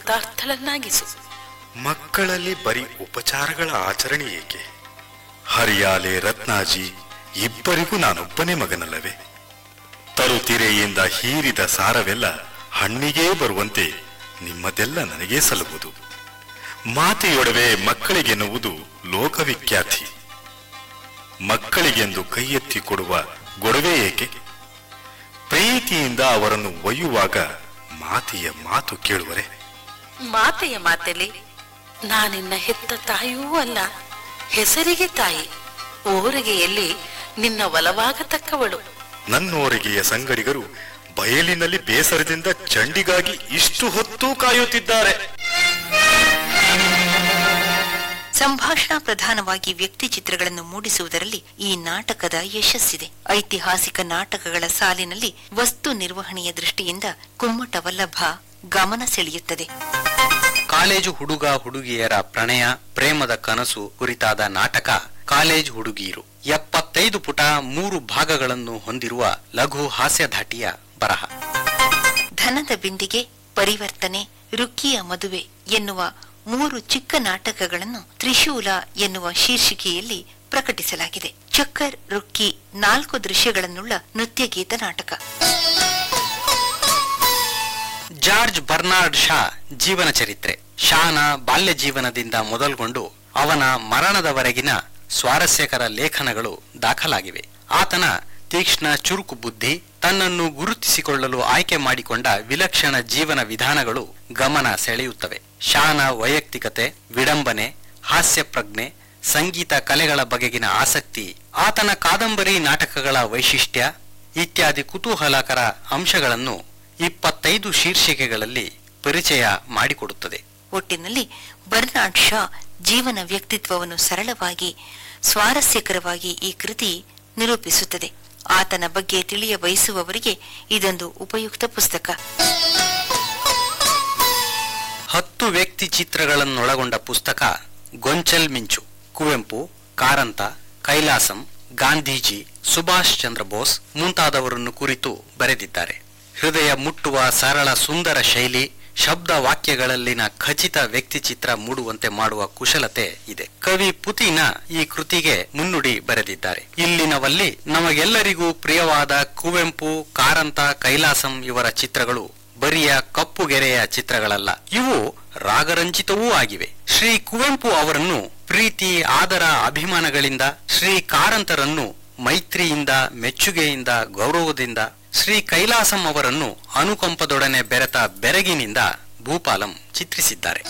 ಕೃತಾರ್ಥಳನ್ನಾಗಿಸು ಮಕ್ಕಳಲ್ಲಿ ಬರೀ ಉಪಚಾರಗಳ ಆಚರಣೆ ಏಕೆ ಹರಿಯಾಲೆ ರತ್ನಾಜಿ ಇಬ್ಬರಿಗೂ ನಾನೊಬ್ಬನೇ ಮಗನಲ್ಲವೇ ತರುತಿರೆಯಿಂದ ಹೀರಿದ ಸಾರವೆಲ್ಲ ಹಣ್ಣಿಗೇ ಬರುವಂತೆ ನಿಮ್ಮದೆಲ್ಲ ನನಗೇ ಸಲ್ಲುವುದು ಮಾತೆಯೊಡವೆ ಮಕ್ಕಳಿಗೆನ್ನುವುದು ಲೋಕವಿಖ್ಯಾತಿ ಮಕ್ಕಳಿಗೆಂದು ಕೈ ಎತ್ತಿ ಕೊಡುವ ಗೊಡವೆ ಏಕೆ ಪ್ರೀತಿಯಿಂದ ಅವರನ್ನು ಒಯ್ಯುವಾಗ ಮಾತೆಯ ಮಾತು ಕೇಳುವರೆ ಮಾತೆಯ ಮಾತೆಲೆ ನಾನಿನ್ನ ಹೆತ್ತ ತಾಯಿಯೂ ಅಲ್ಲ ಹೆಸರಿಗೆ ತಾಯಿ ಓರಿಗೆಯಲ್ಲಿ ನಿನ್ನ ಒಲವಾಗತಕ್ಕವಳು ನನ್ನೋರಿಗೆಯ ಸಂಗಡಿಗರು ಬಯಲಿನಲ್ಲಿ ಬೇಸರದಿಂದ ಚಂಡಿಗಾಗಿ ಇಷ್ಟು ಹೊತ್ತು ಕಾಯುತ್ತಿದ್ದಾರೆ ಸಂಭಾಷಣಾ ಪ್ರಧಾನವಾಗಿ ವ್ಯಕ್ತಿ ಚಿತ್ರಗಳನ್ನು ಮೂಡಿಸುವುದರಲ್ಲಿ ಈ ನಾಟಕದ ಯಶಸ್ಸಿದೆ ಐತಿಹಾಸಿಕ ನಾಟಕಗಳ ಸಾಲಿನಲ್ಲಿ ವಸ್ತು ನಿರ್ವಹಣೆಯ ದೃಷ್ಟಿಯಿಂದ ಕುಮ್ಮಟ ವಲ್ಲಭ ಗಮನ ಸೆಳೆಯುತ್ತದೆ ಕಾಲೇಜು ಹುಡುಗ ಹುಡುಗಿಯರ ಪ್ರಣಯ ಪ್ರೇಮದ ಕನಸು ಕುರಿತಾದ ನಾಟಕ ಕಾಲೇಜ್ ಹುಡುಗಿಯರು ಎಪ್ಪತ್ತೈದು ಪುಟ ಮೂರು ಭಾಗಗಳನ್ನು ಹೊಂದಿರುವ ಲಘು ಹಾಸ್ಯಧಾಟಿಯ ಬರಹ ಧನದ ಬಿಂದಿಗೆ ಪರಿವರ್ತನೆ ರುಕ್ಕಿಯ ಮದುವೆ ಎನ್ನುವ ಮೂರು ಚಿಕ್ಕ ನಾಟಕಗಳನ್ನು ತ್ರಿಶೂಲ ಎನ್ನುವ ಶೀರ್ಷಿಕೆಯಲ್ಲಿ ಪ್ರಕಟಿಸಲಾಗಿದೆ ಚಕ್ಕರ್ ರುಕ್ಕಿ ನಾಲ್ಕು ದೃಶ್ಯಗಳನ್ನುಳ್ಳ ನೃತ್ಯಗೀತ ನಾಟಕ ಜಾರ್ಜ್ ಬರ್ನಾರ್ಡ್ ಶಾ ಜೀವನ ಚರಿತ್ರೆ ಶಾನ ಬಾಲ್ಯ ಜೀವನದಿಂದ ಮೊದಲ್ಗೊಂಡು ಅವನ ಮರಣದವರೆಗಿನ ಸ್ವಾರಸ್ಯಕರ ಲೇಖನಗಳು ದಾಖಲಾಗಿವೆ ಆತನ ತೀಕ್ಷ್ಣ ಚುರುಕು ಬುದ್ಧಿ ತನ್ನನ್ನು ಗುರುತಿಸಿಕೊಳ್ಳಲು ಆಯ್ಕೆ ಮಾಡಿಕೊಂಡ ವಿಲಕ್ಷಣ ಜೀವನ ವಿಧಾನಗಳು ಗಮನ ಸೆಳೆಯುತ್ತವೆ ಶಾನ ವೈಯಕ್ತಿಕತೆ ವಿಡಂಬನೆ ಹಾಸ್ಯ ಪ್ರಜ್ಞೆ ಸಂಗೀತ ಕಲೆಗಳ ಬಗೆಗಿನ ಆಸಕ್ತಿ ಆತನ ಕಾದಂಬರಿ ನಾಟಕಗಳ ವೈಶಿಷ್ಟ್ಯ ಇತ್ಯಾದಿ ಕುತೂಹಲಕರ ಅಂಶಗಳನ್ನು ಇಪ್ಪತ್ತೈದು ಶೀರ್ಷಿಕೆಗಳಲ್ಲಿ ಪರಿಚಯ ಮಾಡಿಕೊಡುತ್ತದೆ ಒಟ್ಟಿನಲ್ಲಿ ಬರ್ನಾರ್ಡ್ ಶಾ ಜೀವನ ವ್ಯಕ್ತಿತ್ವವನ್ನು ಸರಳವಾಗಿ ಸ್ವಾರಸ್ಯಕರವಾಗಿ ಈ ಕೃತಿ ನಿರೂಪಿಸುತ್ತದೆ ಆತನ ಬಗ್ಗೆ ತಿಳಿಯ ಬಯಸುವವರಿಗೆ ಇದೊಂದು ಉಪಯುಕ್ತ ಪುಸ್ತಕ ಹತ್ತು ವ್ಯಕ್ತಿ ಚಿತ್ರಗಳನ್ನೊಳಗೊಂಡ ಪುಸ್ತಕ ಗೊಂಚಲ್ ಮಿಂಚು ಕುವೆಂಪು ಕಾರಂತ ಕೈಲಾಸಂ ಗಾಂಧೀಜಿ ಸುಭಾಷ್ ಚಂದ್ರ ಬೋಸ್ ಮುಂತಾದವರನ್ನು ಕುರಿತು ಬರೆದಿದ್ದಾರೆ ಹೃದಯ ಮುಟ್ಟುವ ಸರಳ ಸುಂದರ ಶೈಲಿ ಶಬ್ದ ವಾಕ್ಯಗಳಲ್ಲಿನ ಖಚಿತ ವ್ಯಕ್ತಿ ಚಿತ್ರ ಮೂಡುವಂತೆ ಮಾಡುವ ಕುಶಲತೆ ಇದೆ ಕವಿ ಪುತಿನ ಈ ಕೃತಿಗೆ ಮುನ್ನುಡಿ ಬರೆದಿದ್ದಾರೆ ಇಲ್ಲಿನವಲ್ಲಿ ನಮಗೆಲ್ಲರಿಗೂ ಪ್ರಿಯವಾದ ಕುವೆಂಪು ಕಾರಂತ ಕೈಲಾಸಂ ಇವರ ಚಿತ್ರಗಳು ಬರಿಯ ಕಪ್ಪುಗೆರೆಯ ಚಿತ್ರಗಳಲ್ಲ ಇವು ರಾಗರಂಜಿತವೂ ಆಗಿವೆ ಶ್ರೀ ಕುವೆಂಪು ಅವರನ್ನು ಪ್ರೀತಿ ಆದರ ಅಭಿಮಾನಗಳಿಂದ ಶ್ರೀ ಕಾರಂತರನ್ನು ಮೈತ್ರಿಯಿಂದ ಮೆಚ್ಚುಗೆಯಿಂದ ಗೌರವದಿಂದ ಶ್ರೀ ಕೈಲಾಸಂ ಅವರನ್ನು ಅನುಕಂಪದೊಡನೆ ಬೆರೆತ ಬೆರಗಿನಿಂದ ಭೂಪಾಲಂ ಚಿತ್ರಿಸಿದ್ದಾರೆ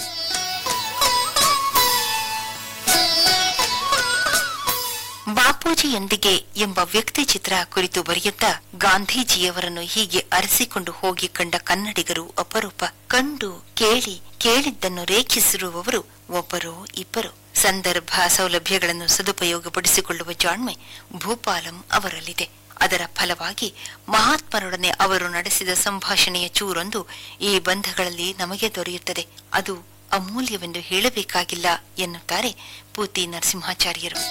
ಬಾಪೂಜಿಯೊಂದಿಗೆ ಎಂಬ ವ್ಯಕ್ತಿ ಚಿತ್ರ ಕುರಿತು ಬರೆಯುತ್ತಾ ಗಾಂಧೀಜಿಯವರನ್ನು ಹೀಗೆ ಅರಸಿಕೊಂಡು ಹೋಗಿ ಕಂಡ ಕನ್ನಡಿಗರು ಅಪರೂಪ ಕಂಡು ಕೇಳಿ ಕೇಳಿದ್ದನ್ನು ರೇಖಿಸಿರುವವರು ಒಬ್ಬರೋ ಇಬ್ಬರು ಸಂದರ್ಭ ಸೌಲಭ್ಯಗಳನ್ನು ಸದುಪಯೋಗಪಡಿಸಿಕೊಳ್ಳುವ ಜಾಣ್ಮೆ ಭೂಪಾಲಂ ಅವರಲ್ಲಿದೆ ಅದರ ಫಲವಾಗಿ ಮಹಾತ್ಮರೊಡನೆ ಅವರು ನಡೆಸಿದ ಸಂಭಾಷಣೆಯ ಚೂರೊಂದು ಈ ಬಂಧಗಳಲ್ಲಿ ನಮಗೆ ದೊರೆಯುತ್ತದೆ ಅದು ಅಮೂಲ್ಯವೆಂದು ಹೇಳಬೇಕಾಗಿಲ್ಲ ಎನ್ನುತ್ತಾರೆ ಪೂತಿ ನರಸಿಂಹಾಚಾರ್ಯರು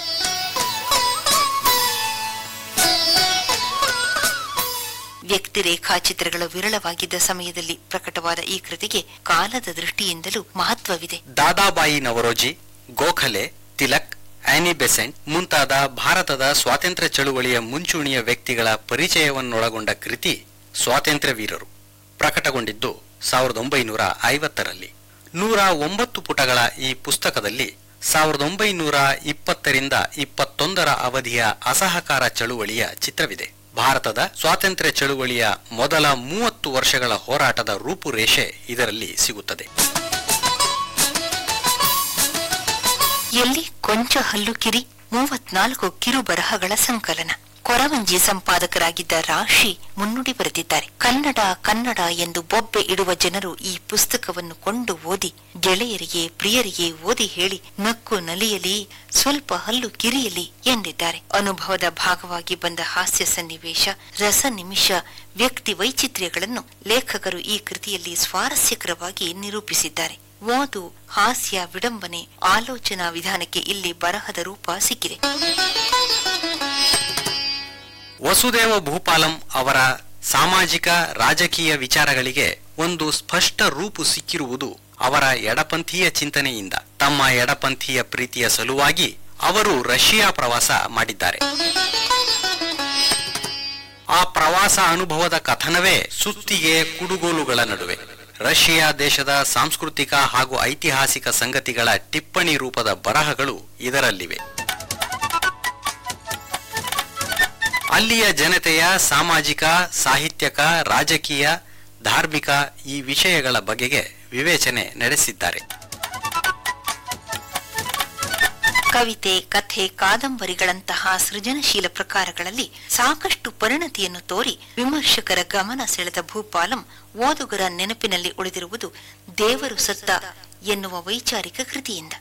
ವ್ಯಕ್ತಿ ರೇಖಾಚಿತ್ರಗಳು ವಿರಳವಾಗಿದ್ದ ಸಮಯದಲ್ಲಿ ಪ್ರಕಟವಾದ ಈ ಕೃತಿಗೆ ಕಾಲದ ದೃಷ್ಟಿಯಿಂದಲೂ ಮಹತ್ವವಿದೆ ದಾದಾಬಾಯಿ ನವರೋಜಿ ಗೋಖಲೆ ತಿಲಕ್ ಆನಿ ಬೆಸೆಂಟ್ ಮುಂತಾದ ಭಾರತದ ಸ್ವಾತಂತ್ರ್ಯ ಚಳುವಳಿಯ ಮುಂಚೂಣಿಯ ವ್ಯಕ್ತಿಗಳ ಪರಿಚಯವನ್ನೊಳಗೊಂಡ ಕೃತಿ ಸ್ವಾತಂತ್ರ್ಯ ವೀರರು ಪ್ರಕಟಗೊಂಡಿದ್ದು ಸಾವಿರದ ಒಂಬೈನೂರ ಐವತ್ತರಲ್ಲಿ ನೂರ ಒಂಬತ್ತು ಪುಟಗಳ ಈ ಪುಸ್ತಕದಲ್ಲಿ ಸಾವಿರದ ಒಂಬೈನೂರ ಇಪ್ಪತ್ತರಿಂದ ಇಪ್ಪತ್ತೊಂದರ ಅವಧಿಯ ಅಸಹಕಾರ ಚಳುವಳಿಯ ಚಿತ್ರವಿದೆ ಭಾರತದ ಸ್ವಾತಂತ್ರ್ಯ ಚಳುವಳಿಯ ಮೊದಲ ಮೂವತ್ತು ವರ್ಷಗಳ ಹೋರಾಟದ ರೂಪುರೇಷೆ ಇದರಲ್ಲಿ ಸಿಗುತ್ತದೆ ಎಲ್ಲಿ ಕೊಂಚ ಹಲ್ಲು ಕಿರಿ ಮೂವತ್ನಾಲ್ಕು ಕಿರು ಬರಹಗಳ ಸಂಕಲನ ಕೊರವಂಜಿ ಸಂಪಾದಕರಾಗಿದ್ದ ರಾಶಿ ಮುನ್ನುಡಿ ಬರೆದಿದ್ದಾರೆ ಕನ್ನಡ ಕನ್ನಡ ಎಂದು ಬೊಬ್ಬೆ ಇಡುವ ಜನರು ಈ ಪುಸ್ತಕವನ್ನು ಕೊಂಡು ಓದಿ ಗೆಳೆಯರಿಗೆ ಪ್ರಿಯರಿಗೆ ಓದಿ ಹೇಳಿ ನಕ್ಕು ನಲಿಯಲಿ ಸ್ವಲ್ಪ ಹಲ್ಲು ಕಿರಿಯಲಿ ಎಂದಿದ್ದಾರೆ ಅನುಭವದ ಭಾಗವಾಗಿ ಬಂದ ಹಾಸ್ಯ ಸನ್ನಿವೇಶ ರಸ ನಿಮಿಷ ವ್ಯಕ್ತಿ ವೈಚಿತ್ರ್ಯಗಳನ್ನು ಲೇಖಕರು ಈ ಕೃತಿಯಲ್ಲಿ ಸ್ವಾರಸ್ಯಕರವಾಗಿ ನಿರೂಪಿಸಿದ್ದಾರೆ ಓದು ಹಾಸ್ಯ ವಿಡಂಬನೆ ಆಲೋಚನಾ ವಿಧಾನಕ್ಕೆ ಇಲ್ಲಿ ಬರಹದ ರೂಪ ಸಿಕ್ಕಿದೆ ವಸುದೇವ ಭೂಪಾಲಂ ಅವರ ಸಾಮಾಜಿಕ ರಾಜಕೀಯ ವಿಚಾರಗಳಿಗೆ ಒಂದು ಸ್ಪಷ್ಟ ರೂಪು ಸಿಕ್ಕಿರುವುದು ಅವರ ಎಡಪಂಥೀಯ ಚಿಂತನೆಯಿಂದ ತಮ್ಮ ಎಡಪಂಥೀಯ ಪ್ರೀತಿಯ ಸಲುವಾಗಿ ಅವರು ರಷ್ಯಾ ಪ್ರವಾಸ ಮಾಡಿದ್ದಾರೆ ಆ ಪ್ರವಾಸ ಅನುಭವದ ಕಥನವೇ ಸುತ್ತಿಗೆ ಕುಡುಗೋಲುಗಳ ನಡುವೆ ರಷ್ಯಾ ದೇಶದ ಸಾಂಸ್ಕೃತಿಕ ಹಾಗೂ ಐತಿಹಾಸಿಕ ಸಂಗತಿಗಳ ಟಿಪ್ಪಣಿ ರೂಪದ ಬರಹಗಳು ಇದರಲ್ಲಿವೆ ಅಲ್ಲಿಯ ಜನತೆಯ ಸಾಮಾಜಿಕ ಸಾಹಿತ್ಯಕ ರಾಜಕೀಯ ಧಾರ್ಮಿಕ ಈ ವಿಷಯಗಳ ಬಗೆಗೆ ವಿವೇಚನೆ ನಡೆಸಿದ್ದಾರೆ ಕವಿತೆ ಕಥೆ ಕಾದಂಬರಿಗಳಂತಹ ಸೃಜನಶೀಲ ಪ್ರಕಾರಗಳಲ್ಲಿ ಸಾಕಷ್ಟು ಪರಿಣತಿಯನ್ನು ತೋರಿ ವಿಮರ್ಶಕರ ಗಮನ ಸೆಳೆದ ಭೂಪಾಲಂ ಓದುಗರ ನೆನಪಿನಲ್ಲಿ ಉಳಿದಿರುವುದು ದೇವರು ಸತ್ತ ಎನ್ನುವ ವೈಚಾರಿಕ ಕೃತಿಯಿಂದ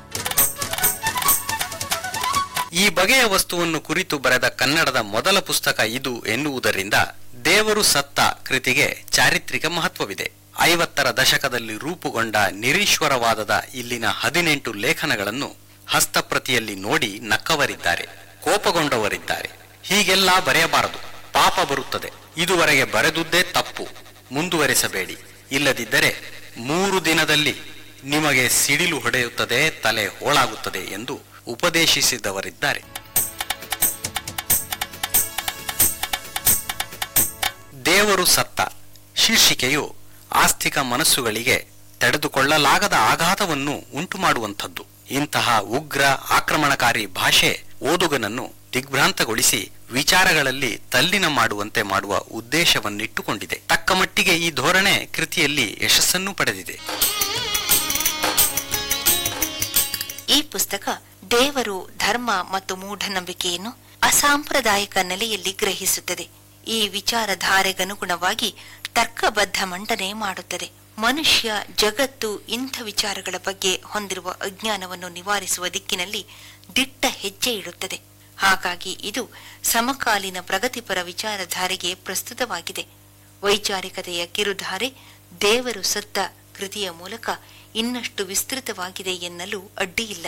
ಈ ಬಗೆಯ ವಸ್ತುವನ್ನು ಕುರಿತು ಬರೆದ ಕನ್ನಡದ ಮೊದಲ ಪುಸ್ತಕ ಇದು ಎನ್ನುವುದರಿಂದ ದೇವರು ಸತ್ತ ಕೃತಿಗೆ ಚಾರಿತ್ರಿಕ ಮಹತ್ವವಿದೆ ಐವತ್ತರ ದಶಕದಲ್ಲಿ ರೂಪುಗೊಂಡ ನಿರೀಶ್ವರವಾದದ ಇಲ್ಲಿನ ಹದಿನೆಂಟು ಲೇಖನಗಳನ್ನು ಹಸ್ತಪ್ರತಿಯಲ್ಲಿ ನೋಡಿ ನಕ್ಕವರಿದ್ದಾರೆ ಕೋಪಗೊಂಡವರಿದ್ದಾರೆ ಹೀಗೆಲ್ಲ ಬರೆಯಬಾರದು ಪಾಪ ಬರುತ್ತದೆ ಇದುವರೆಗೆ ಬರೆದುದೇ ತಪ್ಪು ಮುಂದುವರೆಸಬೇಡಿ ಇಲ್ಲದಿದ್ದರೆ ಮೂರು ದಿನದಲ್ಲಿ ನಿಮಗೆ ಸಿಡಿಲು ಹೊಡೆಯುತ್ತದೆ ತಲೆ ಹೋಳಾಗುತ್ತದೆ ಎಂದು ಉಪದೇಶಿಸಿದವರಿದ್ದಾರೆ ದೇವರು ಸತ್ತ ಶೀರ್ಷಿಕೆಯು ಆಸ್ತಿಕ ಮನಸ್ಸುಗಳಿಗೆ ತಡೆದುಕೊಳ್ಳಲಾಗದ ಆಘಾತವನ್ನು ಉಂಟುಮಾಡುವಂಥದ್ದು ಇಂತಹ ಉಗ್ರ ಆಕ್ರಮಣಕಾರಿ ಭಾಷೆ ಓದುಗನನ್ನು ದಿಗ್ಭ್ರಾಂತಗೊಳಿಸಿ ವಿಚಾರಗಳಲ್ಲಿ ತಲ್ಲಿನ ಮಾಡುವಂತೆ ಮಾಡುವ ಉದ್ದೇಶವನ್ನಿಟ್ಟುಕೊಂಡಿದೆ ತಕ್ಕ ಮಟ್ಟಿಗೆ ಈ ಧೋರಣೆ ಕೃತಿಯಲ್ಲಿ ಯಶಸ್ಸನ್ನು ಪಡೆದಿದೆ ಈ ಪುಸ್ತಕ ದೇವರು ಧರ್ಮ ಮತ್ತು ಮೂಢನಂಬಿಕೆಯನ್ನು ಅಸಾಂಪ್ರದಾಯಿಕ ನೆಲೆಯಲ್ಲಿ ಗ್ರಹಿಸುತ್ತದೆ ಈ ವಿಚಾರಧಾರೆಗನುಗುಣವಾಗಿ ತರ್ಕಬದ್ಧ ಮಂಡನೆ ಮಾಡುತ್ತದೆ ಮನುಷ್ಯ ಜಗತ್ತು ಇಂಥ ವಿಚಾರಗಳ ಬಗ್ಗೆ ಹೊಂದಿರುವ ಅಜ್ಞಾನವನ್ನು ನಿವಾರಿಸುವ ದಿಕ್ಕಿನಲ್ಲಿ ದಿಟ್ಟ ಹೆಜ್ಜೆ ಇಡುತ್ತದೆ ಹಾಗಾಗಿ ಇದು ಸಮಕಾಲೀನ ಪ್ರಗತಿಪರ ವಿಚಾರಧಾರೆಗೆ ಪ್ರಸ್ತುತವಾಗಿದೆ ವೈಚಾರಿಕತೆಯ ಕಿರುಧಾರೆ ದೇವರು ಸತ್ತ ಕೃತಿಯ ಮೂಲಕ ಇನ್ನಷ್ಟು ವಿಸ್ತೃತವಾಗಿದೆ ಎನ್ನಲು ಅಡ್ಡಿಯಿಲ್ಲ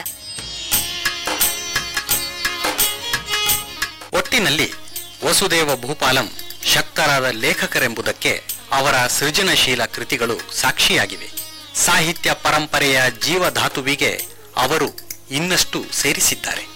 ಒಟ್ಟಿನಲ್ಲಿ ವಸುದೇವ ಭೂಪಾಲಂ ಶಕ್ತರಾದ ಲೇಖಕರೆಂಬುದಕ್ಕೆ ಅವರ ಸೃಜನಶೀಲ ಕೃತಿಗಳು ಸಾಕ್ಷಿಯಾಗಿವೆ ಸಾಹಿತ್ಯ ಪರಂಪರೆಯ ಜೀವಧಾತುವಿಗೆ ಅವರು ಇನ್ನಷ್ಟು ಸೇರಿಸಿದ್ದಾರೆ